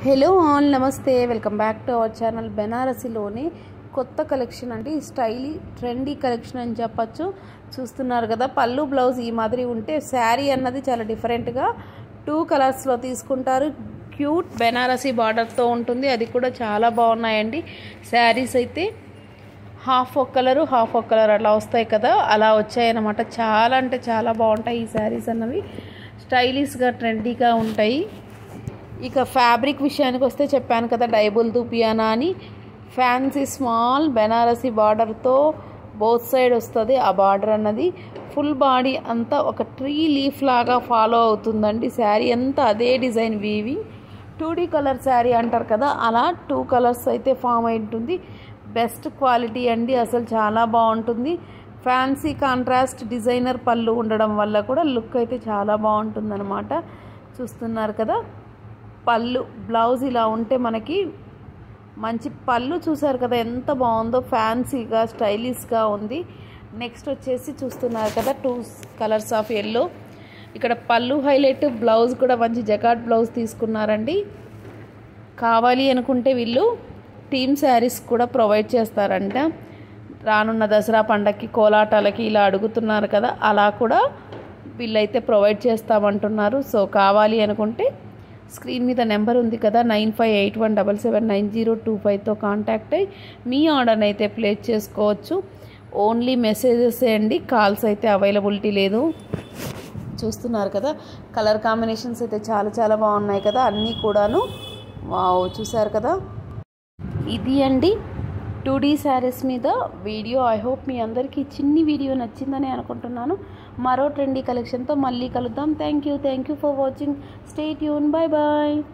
hello all నమస్తే welcome back to our channel బెనారసీలోని కొత్త కలెక్షన్ అండి స్టైలీ ట్రెండీ కలెక్షన్ అని చెప్పచ్చు చూస్తున్నారు కదా పళ్ళు బ్లౌజ్ ఈ మాదిరి ఉంటే శారీ అన్నది చాలా డిఫరెంట్గా టూ కలర్స్లో తీసుకుంటారు క్యూట్ బెనారసీ బార్డర్తో ఉంటుంది అది కూడా చాలా బాగున్నాయండి శారీస్ అయితే హాఫ్ ఒక కలరు హాఫ్ ఒక కలర్ అట్లా వస్తాయి కదా అలా వచ్చాయన్నమాట చాలా అంటే చాలా బాగుంటాయి ఈ శారీస్ అన్నవి స్టైలిష్గా ట్రెండీగా ఉంటాయి ఇక ఫ్యాబ్రిక్ విషయానికి వస్తే చెప్పాను కదా డైబుల్ దుపియానా అని ఫ్యాన్సీ స్మాల్ బెనారసీ బార్డర్తో బోత్ సైడ్ వస్తుంది ఆ బార్డర్ అన్నది ఫుల్ బాడీ అంతా ఒక ట్రీ లీఫ్ లాగా ఫాలో అవుతుందండి శారీ అంతా అదే design weaving two D colour sari అంటారు కదా అలా టూ కలర్స్ అయితే ఫామ్ అయి ఉంటుంది బెస్ట్ క్వాలిటీ అండి అసలు చాలా బాగుంటుంది ఫ్యాన్సీ కాంట్రాస్ట్ డిజైనర్ పళ్ళు ఉండడం వల్ల కూడా లుక్ అయితే చాలా బాగుంటుందన్నమాట చూస్తున్నారు కదా పళ్ళు బ్లౌజ్ ఇలా ఉంటే మనకి మంచి పళ్ళు చూసారు కదా ఎంత బాగుందో ఫ్యాన్సీగా స్టైలిష్గా ఉంది నెక్స్ట్ వచ్చేసి చూస్తున్నారు కదా టూ కలర్స్ ఆఫ్ ఎల్లో ఇక్కడ పళ్ళు హైలైట్ బ్లౌజ్ కూడా మంచి జకాట్ బ్లౌజ్ తీసుకున్నారండి కావాలి అనుకుంటే వీళ్ళు టీమ్ శారీస్ కూడా ప్రొవైడ్ చేస్తారంట రానున్న దసరా పండగకి కోలాటాలకి ఇలా అడుగుతున్నారు కదా అలా కూడా వీళ్ళైతే ప్రొవైడ్ చేస్తామంటున్నారు సో కావాలి అనుకుంటే స్క్రీన్ మీద నెంబర్ ఉంది కదా nine five eight one double seven nine zero two ఫైవ్తో కాంటాక్ట్ అయ్యి మీ ఆర్డర్ని అయితే ప్లేస్ చేసుకోవచ్చు ఓన్లీ మెసేజెస్ అండి కాల్స్ అయితే అవైలబిలిటీ లేదు చూస్తున్నారు కదా కలర్ కాంబినేషన్స్ అయితే చాలా చాలా బాగున్నాయి కదా అన్నీ కూడాను వావ్ చూసారు కదా ఇది అండి టూ డీ శారీస్ మీద వీడియో ఐ హోప్ మీ అందరికీ చిన్ని వీడియో నచ్చిందని అనుకుంటున్నాను మరో ట్రెండీ కలెక్షన్తో మళ్ళీ కలుద్దాం thank you thank you for watching stay tune bye bye